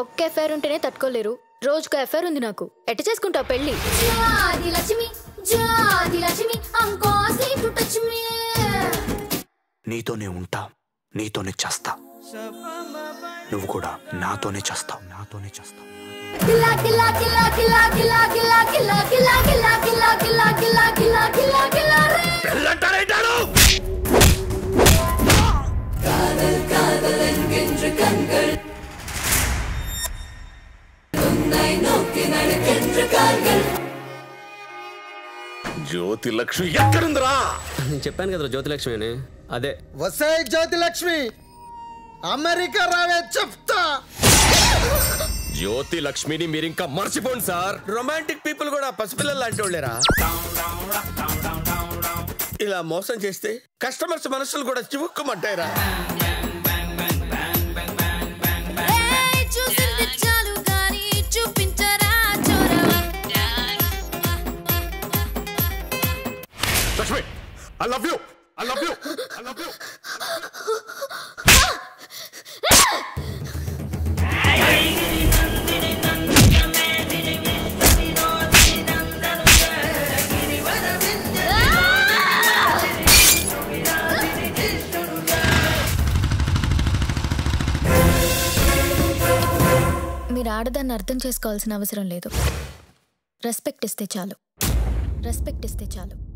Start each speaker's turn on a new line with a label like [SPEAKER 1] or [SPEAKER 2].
[SPEAKER 1] ఒక్క ఎఫ్ఐఆర్ ఉంటేనే తట్టుకోలేరు రోజుకు ఎఫ్ఐఆర్ ఉంది నాకు ఎట్ట చేసుకుంటావు పెళ్ళి
[SPEAKER 2] జాది లక్ష్మి జాది లక్ష్మి అంకో సీటు టచ్ మీ
[SPEAKER 3] నీతోనే ఉంటా నీతోనే చేస్తా నువ్వు కూడా నాతోనే చేస్తావు నాతోనే చేస్తావు
[SPEAKER 2] కిలా కిలా కిలా కిలా కిలా కిలా కిలా కిలా కిలా కిలా కిలా కిలా కిలా కిలా కిలా రే
[SPEAKER 4] జ్యోతి లక్ష్మి ఎక్కడుందిరా
[SPEAKER 5] నేను చెప్పాను కదా జ్యోతిలక్ష్మి అని అదే
[SPEAKER 6] వసే జ్యోతి లక్ష్మి అమెరికా రావే చెప్తా
[SPEAKER 5] జ్యోతి లక్ష్మిని మీరు ఇంకా మర్చిపోండి సార్ రొమాంటిక్ పీపుల్ కూడా పసిపిల్లలు లాంటి వాళ్ళేరా ఇలా మోసం చేస్తే కస్టమర్స్ మనసులు కూడా చివుక్కుమంటాయిరా
[SPEAKER 2] ఏయ్, చూసింది చాలు కానీ చూపించరా చోరవా
[SPEAKER 4] Lakshmi I love you I love you I love you
[SPEAKER 1] మీరు ఆడదాన్ని అర్థం చేసుకోవాల్సిన అవసరం లేదు రెస్పెక్ట్ ఇస్తే చాలు రెస్పెక్ట్ ఇస్తే చాలు